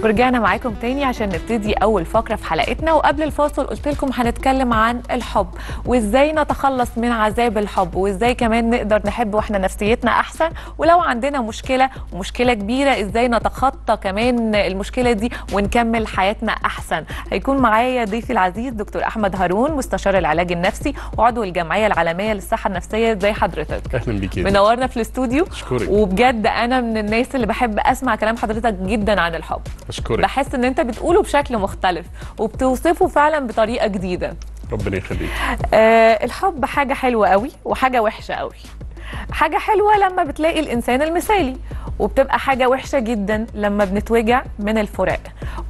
ورجعنا معاكم تاني عشان نبتدي اول فقره في حلقتنا وقبل الفاصل قلت لكم هنتكلم عن الحب وازاي نتخلص من عذاب الحب وازاي كمان نقدر نحب واحنا نفسيتنا احسن ولو عندنا مشكله ومشكله كبيره ازاي نتخطى كمان المشكله دي ونكمل حياتنا احسن هيكون معايا ضيفي العزيز دكتور احمد هارون مستشار العلاج النفسي وعضو الجمعيه العالميه للصحه النفسيه ازاي حضرتك اهلا بيكي منورنا في الاستوديو اشكرك وبجد انا من الناس اللي بحب اسمع كلام حضرتك جدا عن الحب اشكرك بحس ان انت بتقوله بشكل مختلف وبتوصفه فعلا بطريقه جديده ربنا يخليك آه الحب حاجه حلوه قوي وحاجه وحشه قوي حاجه حلوه لما بتلاقي الانسان المثالي وبتبقى حاجه وحشه جدا لما بنتوجع من الفراق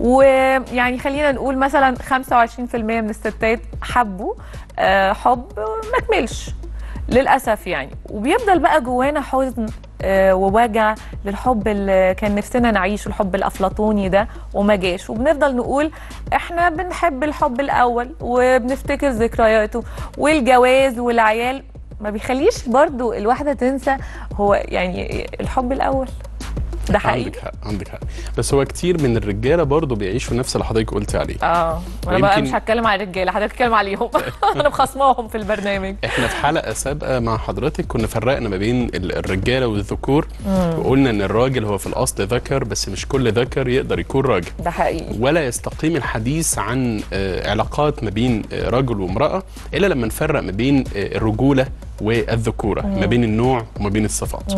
ويعني خلينا نقول مثلا 25% من الستات حبوا آه حب ما كملش للاسف يعني وبيفضل بقى جوانا حزن آه، ووجع للحب اللي كان نفسنا نعيشه الحب الافلاطوني ده وما جاش وبنفضل نقول احنا بنحب الحب الاول وبنفتكر ذكرياته والجواز والعيال ما بيخليش برضو الواحده تنسى هو يعني الحب الاول ده حقيقي عندك حق عندك حق بس هو كتير من الرجاله برضو بيعيشوا نفس اللي حضرتك قلتي عليه اه وانا بقى ويمكن- مش هتكلم على الرجاله حضرتك تتكلم عليهم انا مخصماهم في البرنامج احنا في حلقه سابقه مع حضرتك كنا فرقنا ما بين ال- الرجاله والذكور وقلنا ان الراجل هو في الاصل ذكر بس مش كل ذكر يقدر يكون راجل ده حقيقي ولا يستقيم الحديث عن آه، علاقات ما بين آه، رجل وامراه الا لما نفرق ما بين آه، الرجوله والذكوره ما بين النوع وما بين الصفات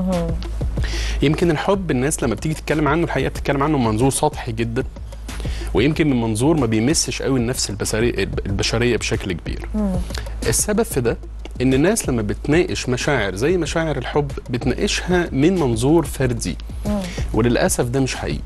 يمكن الحب الناس لما بتيجي تتكلم عنه الحقيقه بتتكلم عنه من منظور سطحي جدا ويمكن من منظور ما بيمسش قوي النفس البشريه البشريه بشكل كبير السبب في ده ان الناس لما بتناقش مشاعر زي مشاعر الحب بتناقشها من منظور فردي وللاسف ده مش حقيقي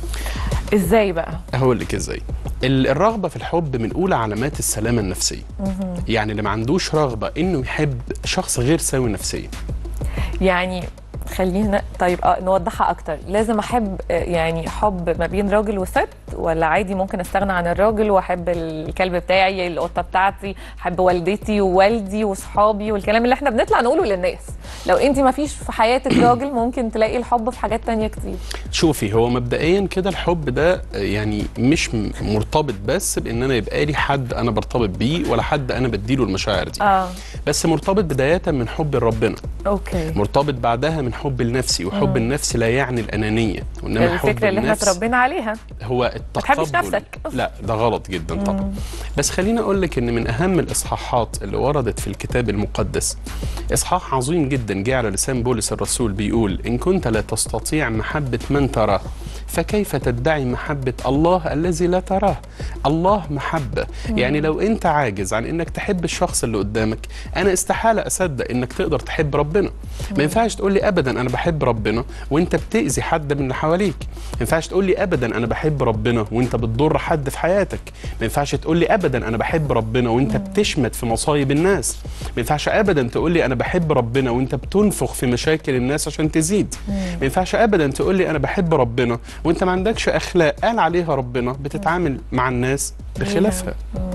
ازاي بقى هقول لك ازاي ال- الرغبه في الحب من اولى علامات السلامه النفسيه يعني اللي ما عندوش رغبه انه يحب شخص غير سوي نفسيا يعني خلينا طيب اه نوضحها اكتر لازم احب آه، يعني حب ما بين راجل وست ولا عادي ممكن استغنى عن الراجل واحب الكلب بتاعي القطه بتاعتي احب والدتي ووالدي واصحابي والكلام اللي احنا بنطلع نقوله للناس لو انت ما فيش في حياتك راجل ممكن تلاقي الحب في حاجات تانية كتير شوفي هو مبدئيا كده الحب ده آه، يعني مش م- مرتبط بس بان انا يبقى لي حد انا برتبط بيه ولا حد انا بديله المشاعر دي اه بس مرتبط بدايه من حب ربنا اوكي مرتبط بعدها من حب النفسي وحب النفس لا يعني الانانيه وانما حب الفكره اللي احنا النفس اتربينا عليها هو تحبش التقبل نفسك. لا ده غلط جدا طبعا بس خليني اقول لك ان من اهم الاصحاحات اللي وردت في الكتاب المقدس اصحاح عظيم جدا جه على لسان بولس الرسول بيقول ان كنت لا تستطيع محبه من تراه فكيف تدعي محبه الله الذي لا تراه الله محبه يعني لو انت عاجز عن انك تحب الشخص اللي قدامك انا استحاله اصدق انك تقدر تحب ربنا ما ينفعش تقول لي ابدا انا بحب ربنا وانت بتاذي حد من اللي حواليك ما ينفعش تقول لي ابدا انا بحب ربنا وانت بتضر حد في حياتك ما ينفعش تقول لي ابدا انا بحب ربنا وانت بتشمت في مصايب الناس ما ينفعش ابدا تقول لي انا بحب ربنا وانت بتنفخ في مشاكل الناس عشان تزيد ما ينفعش ابدا تقول لي انا بحب ربنا وانت ما عندكش اخلاق قال عليها ربنا بتتعامل مع الناس بخلافها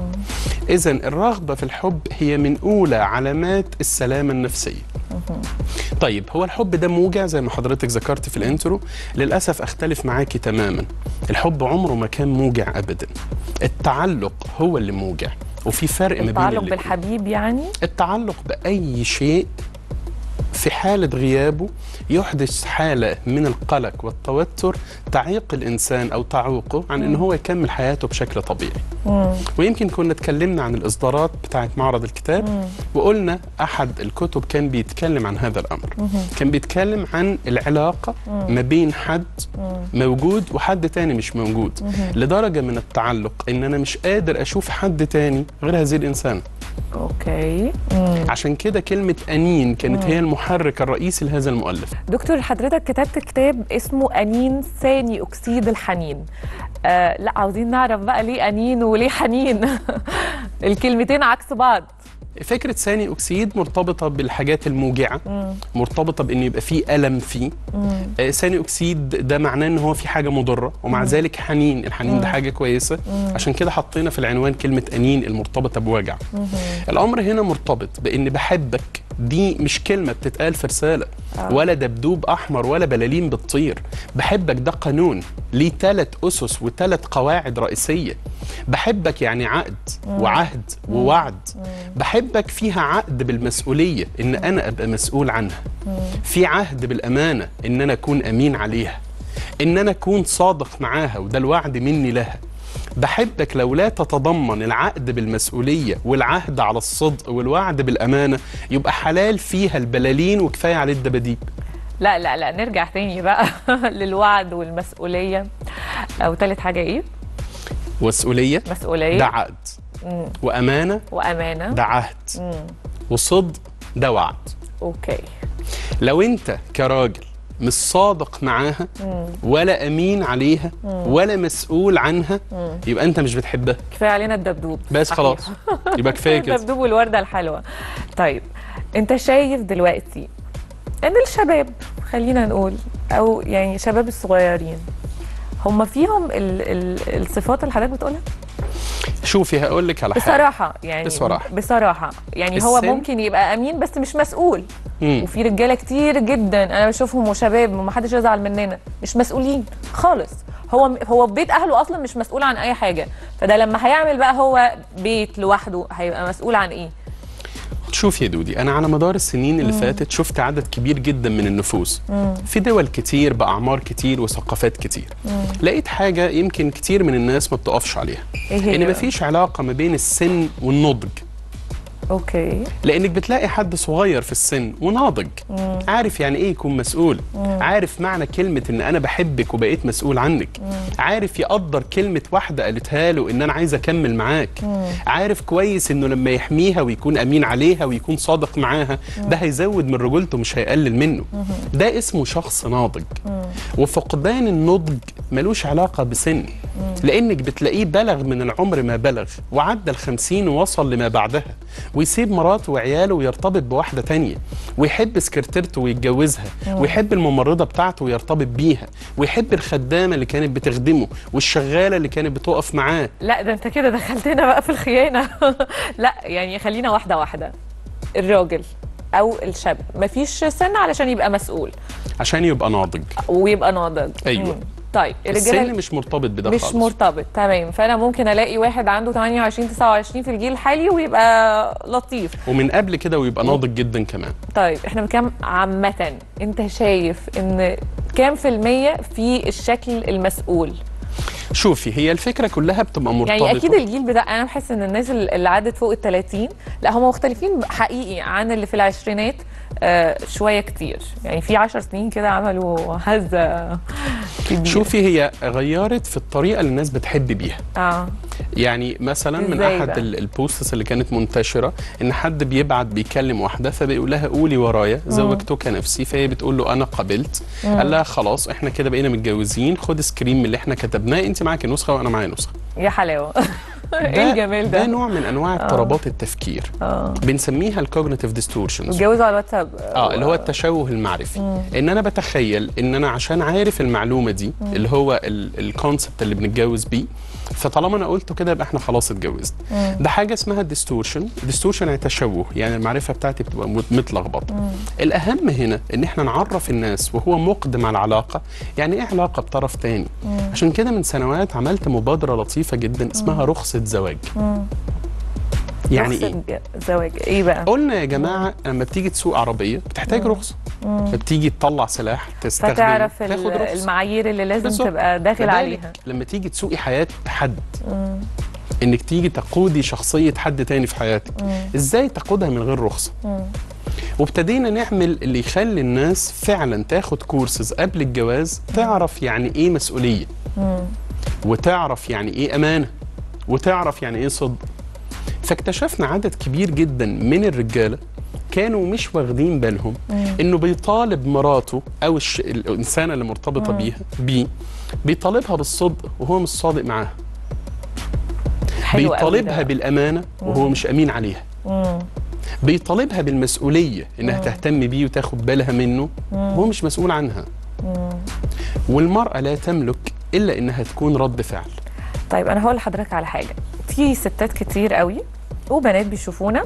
اذا الرغبه في الحب هي من اولى علامات السلامه النفسيه طيب هو الحب ده موجع زي ما حضرتك ذكرت في الانترو للاسف اختلف معاكي تماما الحب عمره ما كان موجع ابدا التعلق هو اللي موجع وفي فرق ما بين التعلق الاتنين. بالحبيب يعني التعلق باي شيء في حالة غيابه يحدث حالة من القلق والتوتر تعيق الإنسان أو تعوقه عن أنه هو يكمل حياته بشكل طبيعي ويمكن كنا اتكلمنا عن الإصدارات بتاعت معرض الكتاب وقلنا أحد الكتب كان بيتكلم عن هذا الأمر كان بيتكلم عن العلاقة ما بين حد موجود وحد تاني مش موجود لدرجة من التعلق إن أنا مش قادر أشوف حد تاني غير هذه الإنسان اوكي مم. عشان كده كلمة أنين كانت هي المحرك الرئيسي لهذا المؤلف دكتور حضرتك كتبت كتاب اسمه أنين ثاني أكسيد الحنين آه لا عاوزين نعرف بقى ليه أنين وليه حنين الكلمتين عكس بعض فكرة ثاني أكسيد مرتبطة بالحاجات الموجعة مرتبطة بأن يبقى فيه ألم فيه آه، ثاني أكسيد ده معناه أن هو في حاجة مضرة ومع ذلك حنين الحنين ده حاجة كويسة عشان كده حطينا في العنوان كلمة أنين المرتبطة بوجع الأمر هنا مرتبط بأن بحبك دي مش كلمه بتتقال في رساله ولا دبدوب احمر ولا بلالين بتطير بحبك ده قانون ليه ثلاث اسس وثلاث قواعد رئيسيه بحبك يعني عقد وعهد ووعد بحبك فيها عقد بالمسؤوليه ان انا ابقى مسؤول عنها في عهد بالامانه ان انا اكون امين عليها ان انا اكون صادق معاها وده الوعد مني لها بحبك لو لا تتضمن العقد بالمسؤولية والعهد على الصدق والوعد بالأمانة يبقى حلال فيها البلالين وكفاية عليه الدباديب لا لا لا نرجع تاني بقى للوعد والمسؤوليه او تالت حاجه ايه مسؤولية مسؤوليه ده عقد وأمانة وامانه ده عهد وصدق ده وعد اوكي لو أنت كراجل مش صادق معاها ولا أمين عليها ولا مسؤول عنها يبقى أنت مش بتحبها كفايه علينا الدبدوب بس صحيح. خلاص يبقى كفاية كده الدبدوب والورده الحلوه طيب انت شايف دلوقتي ان الشباب خلينا نقول او يعني شباب الصغيرين هم فيهم ال ال الصفات اللي حضرتك بتقولها شوفي هقول لك على حاجة بصراحه يعني بصراحة. بصراحه يعني هو السن- ممكن يبقى امين بس مش مسؤول مم. وفي رجاله كتير جدا انا بشوفهم وشباب ومحدش يزعل مننا مش مسؤولين خالص هو هو بيت اهله اصلا مش مسؤول عن اي حاجه فده لما هيعمل بقى هو بيت لوحده هيبقى مسؤول عن ايه شوف يا دودي انا على مدار السنين اللي فاتت شفت عدد كبير جدا من النفوس في دول كتير باعمار كتير وثقافات كتير لقيت حاجه يمكن كتير من الناس ما بتقفش عليها ايه هي ان بقى؟ مفيش علاقه ما بين السن والنضج اوكي لانك بتلاقي حد صغير في السن وناضج عارف يعني ايه يكون مسؤول عارف معنى كلمه ان انا بحبك وبقيت مسؤول عنك عارف يقدر كلمه واحده قالتها له ان انا عايز اكمل معاك عارف كويس انه لما يحميها ويكون امين عليها ويكون صادق معاها ده هيزود من رجولته مش هيقلل منه ده اسمه شخص ناضج وفقدان النضج ملوش علاقه بسن لانك بتلاقيه بلغ من العمر ما بلغ وعدى الخمسين ووصل لما بعدها ويسيب مراته وعياله ويرتبط بواحدة تانية ويحب سكرتيرته ويتجوزها ويحب الممرضة بتاعته ويرتبط بيها ويحب الخدامة اللي كانت بتخدمه والشغالة اللي كانت بتقف معاه لا ده انت كده دخلتنا بقى في الخيانه لا يعني خلينا واحده واحده الراجل او الشاب مفيش سن علشان يبقى مسؤول عشان يبقى ناضج ويبقى ناضج أيوة. مم. طيب السن الرجاله مش مرتبط بده مش خالص مرتبط تمام فانا ممكن الاقي واحد عنده 28 29 في الجيل الحالي ويبقى لطيف ومن قبل كده ويبقى ناضج جدا كمان طيب احنا بنتكلم عامة انت شايف ان كام في المية في الشكل المسؤول شوفي هي الفكرة كلها بتبقى مرتبطة يعني اكيد الجيل بتاع انا بحس ان الناس اللي عدت فوق ال 30 لا هم مختلفين حقيقي عن اللي في العشرينات آه شويه كتير يعني في 10 سنين كده عملوا هزه كبيره شوفي هي غيرت في الطريقة اللي الناس بتحب بيها اه يعني مثلا من إزاي احد بقى؟ ال- البوستس اللي كانت منتشره ان حد بيبعت بيكلم واحده فبيقول لها قولي ورايا زوجتك نفسي فهي بتقول له انا قبلت قال لها خلاص احنا كده بقينا متجوزين خد سكرين من اللي احنا كتبناه انت معاكي نسخه وانا معايا نسخه يا حلاوه ايه الجمال ده ده نوع من انواع اضطرابات التفكير اه بنسميها الكوجنيتيف ديستورشنز اتجوزوا على الواتساب اه اللي هو التشوه المعرفي ان انا بتخيل ان انا عشان عارف المعلومه دي اللي هو الكونسبت اللي بنتجوز بيه فطالما انا قلته كده يبقى احنا خلاص اتجوزنا ده حاجه اسمها الديستورشن الديستورشن يعني تشوه يعني المعرفه بتاعتي بتبقى مت- متلخبطه الاهم هنا ان احنا نعرف الناس وهو مقدم على العلاقه يعني ايه علاقه بطرف تاني عشان كده من سنوات عملت مبادره لطيفه جدا اسمها رخصه زواج يعني ايه رخصة زواج ايه بقى قلنا يا جماعه لما بتيجي تسوق عربيه بتحتاج رخصه بتيجي تطلع سلاح تستخدم فتعرف ال- تاخد رخصه المعايير اللي لازم بالظبط. تبقى داخل كذلك عليها لما تيجي تسوقي حياه حد انك تيجي تقودي شخصيه حد تاني في حياتك ازاي تقودها من غير رخصه وابتدينا نعمل اللي يخلي الناس فعلا تاخد كورسز قبل الجواز تعرف يعني ايه مسؤوليه وتعرف يعني ايه امانه وتعرف يعني ايه صدق فاكتشفنا عدد كبير جدا من الرجاله كانوا مش واخدين بالهم انه بيطالب مراته او الش... الانسانه اللي مرتبطه بيها بيه بيطالبها بالصدق وهو مش صادق معاها حلو قوي بيطالبها ده. بالامانه وهو مش امين عليها مم. بيطالبها بالمسؤوليه انها تهتم بيه وتاخد بالها منه وهو مش مسؤول عنها والمراه لا تملك الا انها تكون رد فعل طيب انا هقول لحضرتك على حاجه في ستات كتير قوي وبنات بيشوفونا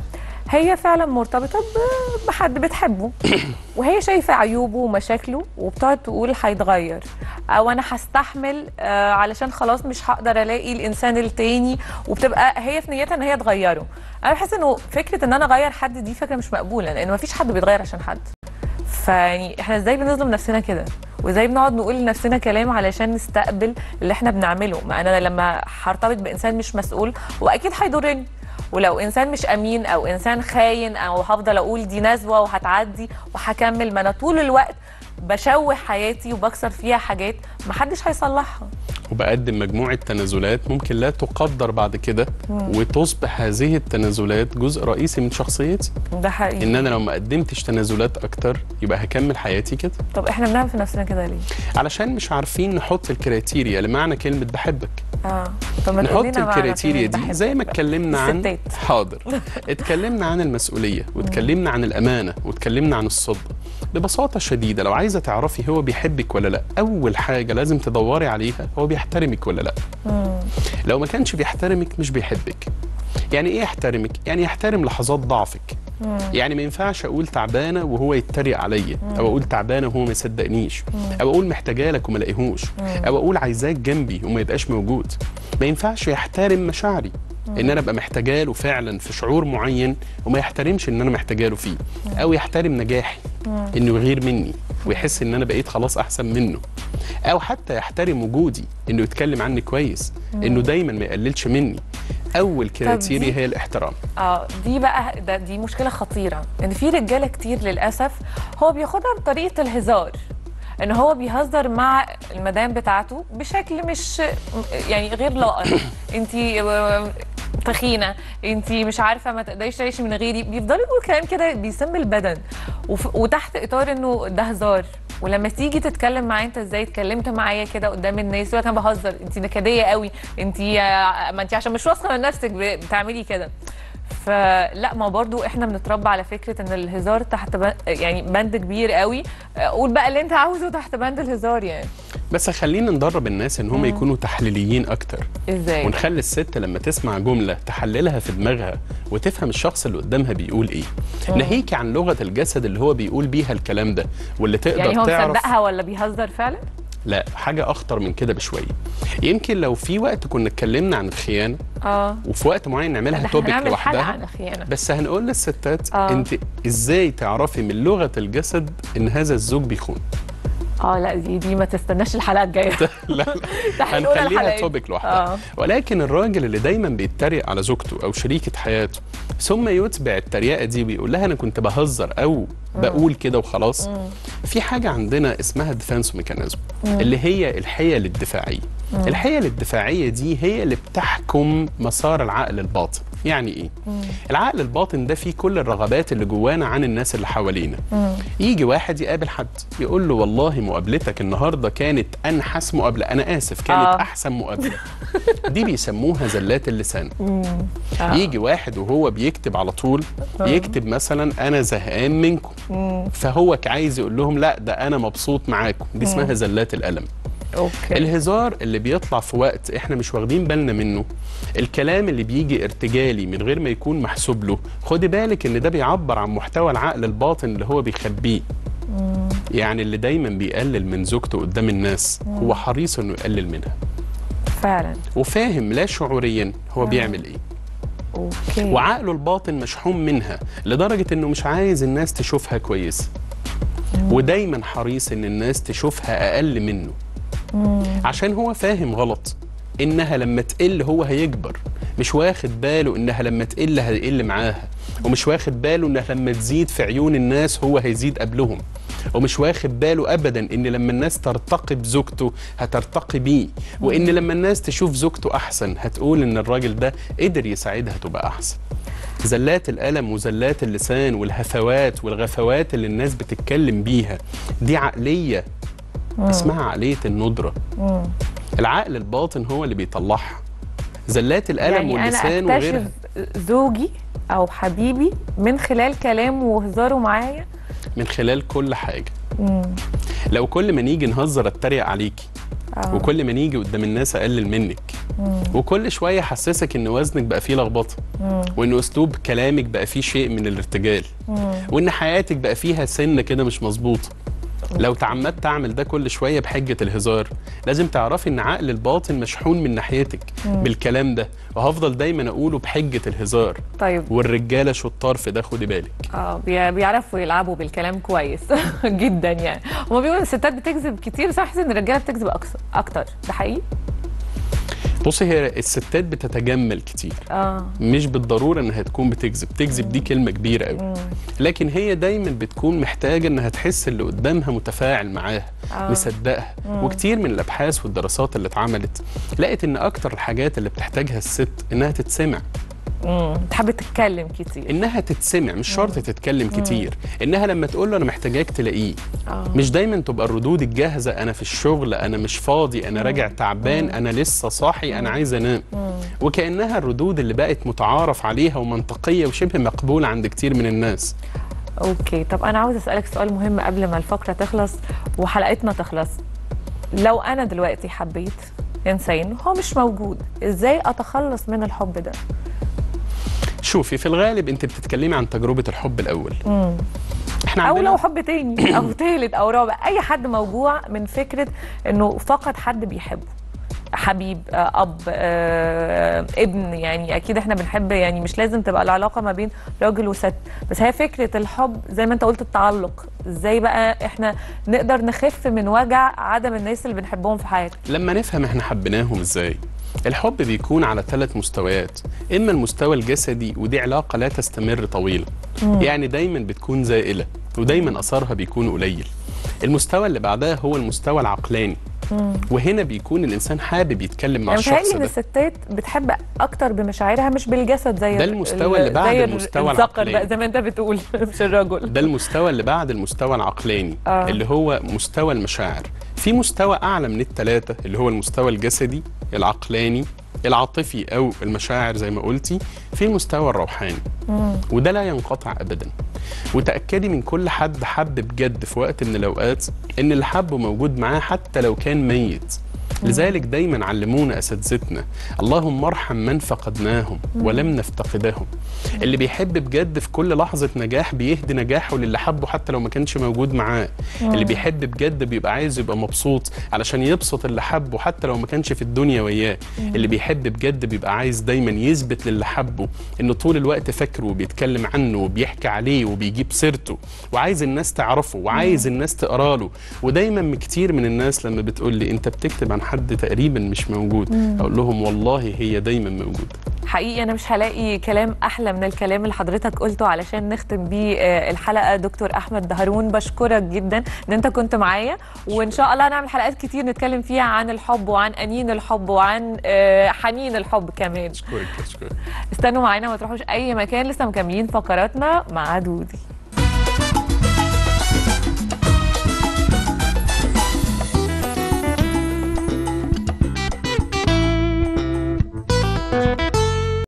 هي فعلا مرتبطه ب- بحد بتحبه وهي شايفه عيوبه ومشاكله وبتقعد تقول هيتغير او انا هستحمل آه، علشان خلاص مش هقدر الاقي الانسان التاني وبتبقى هي في نيتها ان هي تغيره انا بحس انه فكره ان انا اغير حد دي فكره مش مقبوله لان مفيش حد بيتغير عشان حد فيعني احنا ازاي بنظلم نفسنا كده وازاي بنقعد نقول لنفسنا كلام علشان نستقبل اللي احنا بنعمله ما انا لما هرتبط بانسان مش مسؤول واكيد هيضرني ولو انسان مش امين او انسان خاين او هفضل اقول دي نزوه وهتعدي وهكمل ما انا طول الوقت بشوه حياتي وبكسر فيها حاجات محدش هيصلحها وبقدم مجموعة تنازلات ممكن لا تقدر بعد كده وتصبح هذه التنازلات جزء رئيسي من شخصيتي ده حقيقي ان انا لو ما قدمتش تنازلات اكتر يبقى هكمل حياتي كده طب احنا بنعمل في نفسنا كده ليه؟ علشان مش عارفين نحط الكريتيريا لمعنى كلمة بحبك اه طب ما تقول نحط لنا معنى الكريتيريا كلمة دي زي ما بحبك. اتكلمنا عن الستات. حاضر اتكلمنا عن المسؤوليه واتكلمنا عن الامانه واتكلمنا عن الصدق ببساطه شديده لو عايزه تعرفي هو بيحبك ولا لا اول حاجه لازم تدوري عليها هو بيحترمك ولا لا لو ما كانش بيحترمك مش بيحبك يعني ايه يحترمك يعني يحترم لحظات ضعفك يعني ما ينفعش اقول تعبانه وهو يتريق عليا او اقول تعبانه وهو ما يصدقنيش او اقول محتاجه لك وما الاقيهوش او اقول عايزاك جنبي وما يبقاش موجود ما ينفعش يحترم مشاعري ان انا ابقى محتاجه له فعلا في شعور معين وما يحترمش ان انا محتاجه له فيه او يحترم نجاحي انه يغير مني ويحس ان انا بقيت خلاص احسن منه او حتى يحترم وجودي انه يتكلم عني كويس انه دايما ما يقللش مني اول كريتيريا هي الاحترام اه دي بقى ده دي مشكله خطيره ان في رجاله كتير للاسف هو بياخدها بطريقه الهزار ان هو بيهزر مع المدام بتاعته بشكل مش يعني غير لائق انت تخينه انت مش عارفه ما تقدريش تعيشي من غيري بيفضلوا يقولوا كلام كده بيسم البدن وف... وتحت اطار انه ده هزار ولما تيجي تتكلم معاه انت ازاي اتكلمت معايا كده قدام الناس يقول لك انا بهزر انت نكديه قوي انت ما انت عشان مش واثقه من نفسك ب- بتعملي كده فلا ما برضو احنا بنتربى على فكره ان الهزار تحت بند يعني بند كبير قوي قول بقى اللي انت عاوزه تحت بند الهزار يعني بس خلينا ندرب الناس ان هم يكونوا تحليليين اكتر ازاي ونخلي الست لما تسمع جمله تحللها في دماغها وتفهم الشخص اللي قدامها بيقول ايه ناهيكي عن لغه الجسد اللي هو بيقول بيها الكلام ده واللي تقدر يعني هو تعرف مصدقها ولا بيهزر فعلا لا حاجه اخطر من كده بشويه يمكن لو في وقت كنا اتكلمنا عن الخيانه اه وفي وقت معين نعملها احنا توبيك هنعمل حلقه لوحدها عن الخيانه بس هنقول للستات آه. انت ازاي تعرفي من لغه الجسد ان هذا الزوج بيخون اه لا دي دي ما تستناش الحلقه الجايه لا لا ده هنقولها هنخليها الحلقة توبيك لوحدها آه. ولكن الراجل اللي دايما بيتريق على زوجته او شريكه حياته ثم يتبع التريقه دي ويقول لها انا كنت بهزر او بقول كده وخلاص في حاجه عندنا اسمها ديفense ميكانيزم اللي هي الحيل الدفاعيه الحيل الدفاعيه دي هي اللي بتحكم مسار العقل الباطن يعني ايه العقل الباطن ده فيه كل الرغبات اللي جوانا عن الناس اللي حوالينا يجي واحد يقابل حد يقول له والله مقابلتك النهارده كانت انحس مقابله انا اسف كانت آه. احسن مقابله دي بيسموها زلات اللسان آه. يجي واحد وهو بيكتب على طول يكتب مثلا انا زهقان منكم فهو عايز يقول لهم لا ده انا مبسوط معاكم دي اسمها زلات الالم اوكي الهزار اللي بيطلع في وقت احنا مش واخدين بالنا منه الكلام اللي بيجي ارتجالي من غير ما يكون محسوب له خدي بالك ان ده بيعبر عن محتوى العقل الباطن اللي هو بيخبيه يعني اللي دايما بيقلل من زوجته قدام الناس هو حريص انه يقلل منها فعلا وفاهم لا شعوريا هو بيعمل ايه اوكي وعقله الباطن مشحون منها لدرجة انه مش عايز الناس تشوفها كويسة ودايما حريص ان الناس تشوفها اقل منه عشان هو فاهم غلط انها لما تقل هو هيكبر مش واخد باله انها لما تقل هيقل معاها ومش واخد باله انها لما تزيد في عيون الناس هو هيزيد قبلهم ومش واخد باله ابدا ان لما الناس ترتقي بزوجته هترتقي بيه وان لما الناس تشوف زوجته احسن هتقول ان الراجل ده قدر يساعدها تبقى احسن زلات الألم وزلات اللسان والهفوات والغفوات اللي الناس بتتكلم بيها دي عقلية اسمها عقلية الندرة العقل الباطن هو اللي بيطلعها زلات الألم يعني واللسان انا وغيرها اكتشف زوجي او حبيبي من خلال كلامه وهزاره معايا من خلال كل حاجة لو كل ما نيجي نهزر اتريق عليكي آه. وكل ما نيجي قدام الناس اقلل منك وكل شويه حسسك ان وزنك بقى فيه لخبطه وان اسلوب كلامك بقى فيه شيء من الارتجال وان حياتك بقى فيها سنه كده مش مظبوطه لو تعمدت اعمل ده كل شويه بحجه الهزار لازم تعرفي ان عقل الباطن مشحون من ناحيتك بالكلام ده وهفضل دايما اقوله بحجه الهزار طيب والرجاله شطار في ده خدي بالك اه بي- بيعرفوا يلعبوا بالكلام كويس جدا يعني هما بيقولوا الستات بتكذب كتير بس أنا حاسه ان الرجاله بتكذب اكثر اكتر ده حقيقي بصي هي الستات بتتجمل كتير اه مش بالضروره انها تكون بتكذب تكذب دي كلمه كبيره قوي لكن هي دايما بتكون محتاجه انها تحس اللي قدامها متفاعل معاها آه. مصدقها وكتير من الابحاث والدراسات اللي اتعملت لقت ان اكتر الحاجات اللي بتحتاجها الست انها تتسمع امم تحب تتكلم كتير انها تتسمع مش شرط تتكلم كتير انها لما تقول له انا محتاجاك تلاقيه اه مش دايما تبقى الردود الجاهزه انا في الشغل انا مش فاضي انا راجع تعبان انا لسه صاحي انا عايز انام وكانها الردود اللي بقت متعارف عليها ومنطقيه وشبه مقبوله عند كتير من الناس اوكي طب انا عاوز اسالك سؤال مهم قبل ما الفقره تخلص وحلقتنا تخلص لو انا دلوقتي حبيت انسان هو مش موجود ازاي اتخلص من الحب ده شوفي في الغالب انت بتتكلمي عن تجربه الحب الاول احنا او عندنا لو حب تاني او تالت او رابع اي حد موجوع من فكره انه فقد حد بيحبه حبيب آه، اب آه، ابن يعني اكيد احنا بنحب يعني مش لازم تبقى العلاقه ما بين راجل وست بس هي فكره الحب زي ما انت قلت التعلق ازاي بقى احنا نقدر نخف من وجع عدم الناس اللي بنحبهم في حياتنا لما نفهم احنا حبيناهم ازاي الحب بيكون على ثلاث مستويات اما المستوى الجسدي ودي علاقه لا تستمر طويلا يعني دايما بتكون زائله ودايما اثرها بيكون قليل المستوى اللي بعدها هو المستوى العقلاني وهنا بيكون الانسان حابب يتكلم مع يعني الشخص متهيألي ان ده الستات بتحب اكتر بمشاعرها مش بالجسد زي ده ال- المستوى ال- اللي بعد زي المستوى الذكر العقلاني. بقى زي ما انت بتقول مش الرجل ده المستوى اللي بعد المستوى العقلاني آه. اللي هو مستوى المشاعر في مستوى اعلى من الثلاثه اللي هو المستوى الجسدي العقلاني العاطفي او المشاعر زي ما قلتي في المستوى الروحاني وده لا ينقطع ابدا وتاكدي من كل حد حب بجد في وقت من الاوقات ان اللي حبه موجود معاه حتى لو كان ميت لذلك دايما علمونا اساتذتنا اللهم ارحم من فقدناهم ولم نفتقدهم اللي بيحب بجد في كل لحظه نجاح بيهدي نجاحه للي حبه حتى لو ما كانش موجود معاه اللي بيحب بجد بيبقى عايز يبقى مبسوط علشان يبسط اللي حبه حتى لو ما كانش في الدنيا وياه اللي بيحب بجد بيبقى عايز دايما يثبت للي حبه انه طول الوقت فاكره وبيتكلم عنه وبيحكي عليه وبيجيب سيرته وعايز الناس تعرفه وعايز الناس تقرا له ودايما كتير من الناس لما بتقول لي انت بتكتب عن حد تقريبا مش موجود اقول لهم والله هي دايما موجوده حقيقي انا مش هلاقي كلام احلى من الكلام اللي حضرتك قلته علشان نختم بيه آه، الحلقه دكتور احمد دهرون بشكرك جدا ان انت كنت معايا وان شاء الله هنعمل حلقات كتير نتكلم فيها عن الحب وعن انين الحب وعن آه، حنين الحب كمان اشكرك اشكرك استنوا معانا ما تروحوش اي مكان لسه مكملين فقراتنا مع دودي